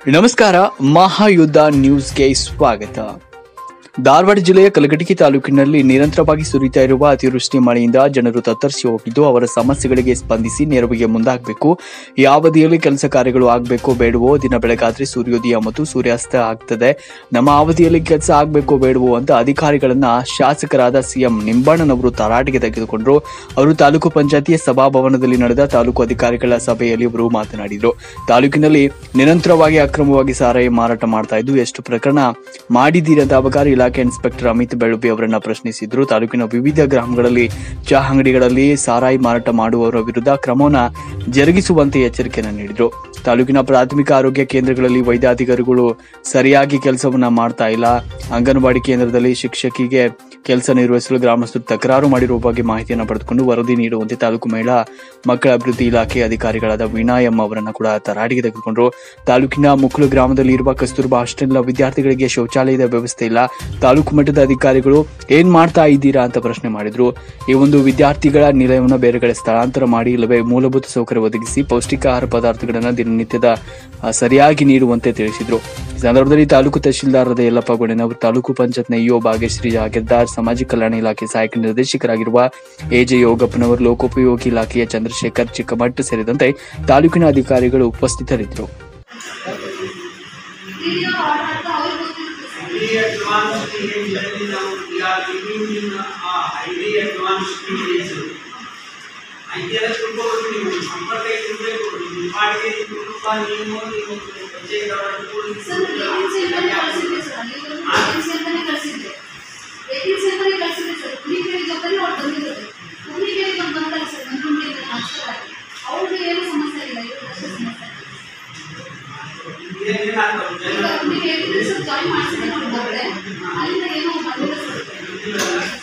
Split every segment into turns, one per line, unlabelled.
ನಮಸ್ಕಾರ ಮಹಾಯುದ್ಧ ನ್ಯೂಸ್ಗೆ ಸ್ವಾಗತ ಧಾರವಾಡ ಜಿಲ್ಲೆಯ ಕಲಘಟಕಿ ತಾಲೂಕಿನಲ್ಲಿ ನಿರಂತರವಾಗಿ ಸುರಿತಾ ಇರುವ ಅತಿವೃಷ್ಟಿ ಮಳೆಯಿಂದ ಜನರು ತತ್ತರಿಸಿ ಹೋಗಿದ್ದು ಅವರ ಸಮಸ್ಯೆಗಳಿಗೆ ಸ್ಪಂದಿಸಿ ನೆರವಿಗೆ ಮುಂದಾಗಬೇಕು ಯಾವ ಅವಧಿಯಲ್ಲಿ ಕೆಲಸ ಕಾರ್ಯಗಳು ಆಗಬೇಕೋ ಬೇಡವೋ ದಿನ ಬೆಳಗಾದ್ರೆ ಸೂರ್ಯೋದಯ ಮತ್ತು ಸೂರ್ಯಾಸ್ತ ಆಗ್ತದೆ ನಮ್ಮ ಅವಧಿಯಲ್ಲಿ ಕೆಲಸ ಆಗಬೇಕೋ ಬೇಡವೋ ಅಂತ ಅಧಿಕಾರಿಗಳನ್ನ ಶಾಸಕರಾದ ಸಿಎಂ ನಿಂಬಣ್ಣನವರು ತರಾಟೆಗೆ ತೆಗೆದುಕೊಂಡ್ರು ಅವರು ತಾಲೂಕು ಪಂಚಾಯತಿಯ ಸಭಾಭವನದಲ್ಲಿ ನಡೆದ ತಾಲೂಕು ಅಧಿಕಾರಿಗಳ ಸಭೆಯಲ್ಲಿ ಅವರು ಮಾತನಾಡಿದರು ತಾಲೂಕಿನಲ್ಲಿ ನಿರಂತರವಾಗಿ ಅಕ್ರಮವಾಗಿ ಸಾರಾಯಿ ಮಾರಾಟ ಮಾಡ್ತಾ ಇದ್ದು ಎಷ್ಟು ಪ್ರಕರಣ ಮಾಡಿದ್ದೀರಿ ಅಂತ ಅಬಕಾರಿ ಇಲಾಖೆ ಇನ್ಸ್ಪೆಕ್ಟರ್ ಅಮಿತ್ ಬೆಳುಬಿ ಅವರನ್ನ ಪ್ರಶ್ನಿಸಿದ್ರು ತಾಲೂಕಿನ ವಿವಿಧ ಗ್ರಾಮಗಳಲ್ಲಿ ಚಹಾ ಅಂಗಡಿಗಳಲ್ಲಿ ಸಾರಾಯಿ ಮಾರಾಟ ಮಾಡುವವರ ವಿರುದ್ಧ ಕ್ರಮವನ್ನ ಜರುಗಿಸುವಂತೆ ಎಚ್ಚರಿಕೆಯನ್ನು ನೀಡಿದ್ರು ತಾಲೂಕಿನ ಪ್ರಾಥಮಿಕ ಆರೋಗ್ಯ ಕೇಂದ್ರಗಳಲ್ಲಿ ವೈದ್ಯಾಧಿಕಾರಿಗಳು ಸರಿಯಾಗಿ ಕೆಲಸವನ್ನ ಮಾಡ್ತಾ ಇಲ್ಲ ಅಂಗನವಾಡಿ ಕೇಂದ್ರದಲ್ಲಿ ಶಿಕ್ಷಕಿಗೆ ಕೆಲಸ ನಿರ್ವಹಿಸಲು ಗ್ರಾಮಸ್ಥರು ತಕರಾರು ಮಾಡಿರುವ ಬಗ್ಗೆ ಮಾಹಿತಿಯನ್ನು ಪಡೆದುಕೊಂಡು ವರದಿ ನೀಡುವಂತೆ ತಾಲೂಕು ಮಹಿಳಾ ಮಕ್ಕಳ ಅಭಿವೃದ್ಧಿ ಇಲಾಖೆ ಅಧಿಕಾರಿಗಳಾದ ವಿನಾಯಮ್ಮ ಅವರನ್ನ ಕೂಡ ತರಾಟೆಗೆ ತೆಗೆದುಕೊಂಡ್ರು ತಾಲೂಕಿನ ಮುಕ್ಳು ಗ್ರಾಮದಲ್ಲಿ ಇರುವ ಕಸ್ತೂರ್ಬಾ ಹಾಸ್ಟೆಲ್ ವಿದ್ಯಾರ್ಥಿಗಳಿಗೆ ಶೌಚಾಲಯದ ವ್ಯವಸ್ಥೆ ಇಲ್ಲ ತಾಲೂಕು ಮಟ್ಟದ ಅಧಿಕಾರಿಗಳು ಏನ್ ಮಾಡ್ತಾ ಇದ್ದೀರಾ ಅಂತ ಪ್ರಶ್ನೆ ಮಾಡಿದ್ರು ಈ ಒಂದು ವಿದ್ಯಾರ್ಥಿಗಳ ನಿಲಯವನ್ನು ಬೇರೆ ಕಡೆ ಸ್ಥಳಾಂತರ ಮಾಡಿ ಇಲ್ಲವೇ ಮೂಲಭೂತ ಸೌಕರ್ಯ ಒದಗಿಸಿ ಪೌಷ್ಟಿಕ ಆಹಾರ ಪದಾರ್ಥಗಳನ್ನು ದಿನನಿತ್ಯದ ಆ, ಸರಿಯಾಗಿ ನೀಡುವಂತೆ ತಿಳಿಸಿದ್ರು ಈ ಸಂದರ್ಭದಲ್ಲಿ ತಾಲೂಕು ತಹಶೀಲ್ದಾರದ ಯಲ್ಲಪ್ಪ ಗೋಡೆನವರು ತಾಲೂಕು ಪಂಚಾಯತ್ನ ಇಒ ಭಾಗ್ಯಶ್ರೀ ಜಾಗೀರ್ದಾರ್ ಸಮಾಜ ಕಲ್ಯಾಣ ಇಲಾಖೆ ಸಹಾಯಕ ನಿರ್ದೇಶಕರಾಗಿರುವ ಎಜೆ ಯೋಗಪ್ಪನವರು ಲೋಕೋಪಯೋಗಿ ಇಲಾಖೆಯ ಚಂದ್ರಶೇಖರ್ ಚಿಕ್ಕಮಠ್ ಸೇರಿದಂತೆ ತಾಲೂಕಿನ ಅಧಿಕಾರಿಗಳು ಉಪಸ್ಥಿತರಿದ್ದರು
highly advanced intelligence now we are living in a highly advanced age. ಐಕ್ಯದ ತಿಳ್ಕೊಬೇಕು ನೀವು ಸಂಪರ್ಕ ಇರಬೇಕು ನಿಮ್ಮ ಪಾಡಿಗೆ ನಿಮ್ಮ ಕುಟುಂಬ ನೀವು ನೀವು ಪಂಚಾಯತ್ ಅವರ
ಸರ್ ಏಟಿನ್ ಸೇರ್ಪಡೆ ಕಳಿಸಿದ್ದೆ ಸರ್ ನೀವು ಏಟಿನ್ ಸೇರ್ಪಡೆ ಕಳಿಸಿದ್ದೆ ಏಟಿನ್ ಸೇರ್ಪಡೆ ಕಳಿಸಿದ್ದೆ ಸರ್ ಕುಣಿಕೆರೆ ಜೊತೆಲಿ ಅವ್ರು ಬಂದಿದ್ದಾರೆ ಕುಣಿಕೆರೆ ಬಂದು ಬಂದಾಗ ಸರ್ ಮಂಜುಂಬಿ ಟ್ರಾನ್ಸ್ಫರ್ ಆಗಿ ಅವ್ರಿಗೆ ಏನು ಸಮಸ್ಯೆ ಇಲ್ಲ ಇವ್ರಿಗೆ ಅಷ್ಟೇ ಸಮಸ್ಯೆ
ಏನಾಗ್ತದೆ
ಈಗ ನೀವು ಏಟಿನ್ ಸರ್ ಜಾಯಿನ್ ಮಾಡಿಸಿದ್ರೆ ನಾವು ಬಂದರೆ ಅಲ್ಲಿಂದ ಏನೋ ಬಂದಿಲ್ಲ ಸರ್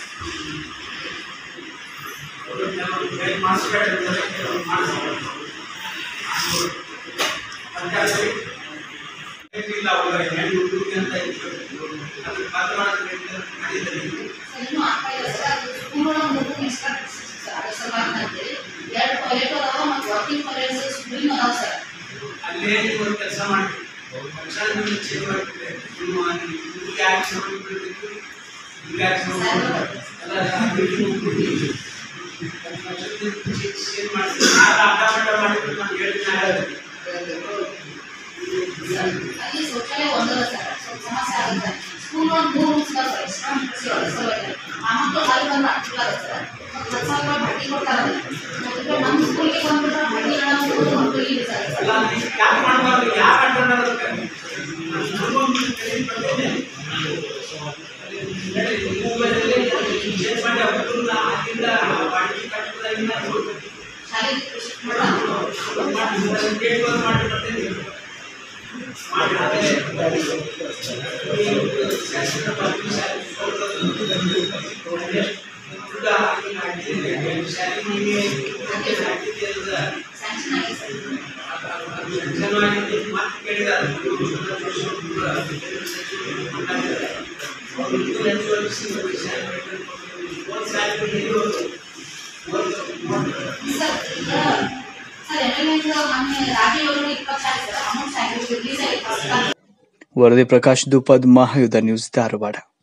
ಸರ್ ಇನ್ನೂ ಆಗ್ತಾ ಇಲ್ಲ ಸರ್ ಅದು ಸ್ಕೂಲ್ ಒಳಗೆ ಮಗು ಇನ್ಸ್ಟ್ರಕ್ಟ್ ಸರ್ ಸರ್ ಅಂತೇಳಿ ಎರಡು ಟಾಯ್ಲೆಟ್ ಅದಾವ ಮತ್ತು ವಾಕಿಂಗ್ ಟಾಯ್ಲೆಟ್ಸ್ ಸ್ಕೂಲಿನ ಅದಾವ ಸರ್
ಅಲ್ಲೇ ನೀವು ಕೆಲಸ ಮಾಡಿ ಪಕ್ಷ ನಿಮ್ಗೆ ಚೇಂಜ್ ಮಾಡ್ತಿದೆ ನಿಮ್ಮ ನಿಮ್ಗೆ ಯಾಕೆ ಸಂಬಂಧಪಟ್ಟಿದ್ದು ನಿಮ್ಗೆ ಯಾಕೆ ಸಂಬಂಧಪಟ್ಟಿದ್ದು ಎಲ್ಲ ಬಿಟ್ಟು ಚೇಂಜ್ ಮಾಡಿ ನಾನು ಅಡ್ಡ ಮಡ್ಡ ಮಾಡಿದ್ರು ನಾನು ಹೇಳ್ತೀನಿ ಹೇಳೋದು
ಅಲ್ಲಿ ಶೌಚಾಲಯ ಒಂದಲ್ಲ ಸರ್ ಸ್ವಲ್ಪ ಸಮಸ್ಯೆ ಆಗುತ್ತೆ ಸ್ಕೂಲ್ ಒಂದು ಮೂರು ರೂಮ್ಸ್ ಬರ್ತಾರೆ ಸಲುವಾಗಿ ಆ ಮಕ್ಕಳು ಅಲ್ಲಿ ಬಂದು ಆಗ್ತಿಲ್ಲ ಸರ್ ಮತ್ತು ಹತ್ತು ಸಾವಿರ ರೂಪಾಯಿ ಬಡ್ಡಿ ಕೊಡ್ತಾರೆ ಮತ್ತು ನಮ್ಮ ಸ್ಕೂಲ್ಗೆ ಬಂದ್ಬಿಟ್ರೆ ಬಡ್ಡಿ ಹಣ ಕೊಡೋದು ಮಕ್ಕಳು ಇಲ್ಲ ಸರ್
ಅಲ್ಲ ನೀವು ಯಾಕೆ ಮಾಡಬಾರ್ದು ಯಾಕೆ ಅಡ್ಡ ಮಾಡೋದಕ್ಕೆ ನಮಗೊಂದು ಕೈ ಕೊಡ್ತೇನೆ ಚೇಂಜ್ ಮಾಡಿ ಅವ್ರನ್ನ ಆಗಿಂದ ಬಾಡಿಗೆ ಕಟ್ಟೋದಾಗಿಂದ
ಶಾಲೆಗೆ ಶಿಫ್ಟ್ ಮಾಡೋಣ
ಗೇಟ್ ಬಂದ್ ಮಾಡಿ ಬರ್ತೇನೆ ಮಾಡಿ ಆಮೇಲೆ ಶಾಸನ ಬಾಕಿ ಶಾಲೆ ಹುಡುಗ ಆಗಿನ ಹಾಕಿದ್ರೆ ಶಾಲೆ ನಿಮಗೆ ಹಾಕಿದ್ದೆ
ಸ್ಯಾಂಕ್ಷನ್ ಆಗಿದೆ ಸರ್
ಜನವಾಗಿ ಮಾತು ಕೇಳಿದ್ದಾರೆ
ಸರ್ ಈಗ ಸರ್ ಎಮ್ ಎಲ್ ಎ ಮೊನ್ನೆ ರಾಜೀವ್ ಅವರು ಇಪ್ಪತ್ತು ಸಾವಿರ ಸರ್ ಅಮೌಂಟ್ ಸ್ಯಾಂಕ್ಷನ್ ರಿಲೀಸ್ ಆಗಿದೆ
ವರದಿ ಪ್ರಕಾಶ್ ದುಪದ್ ಮಹಾಯುದ್ಧ ನ್ಯೂಸ್ ಧಾರವಾಡ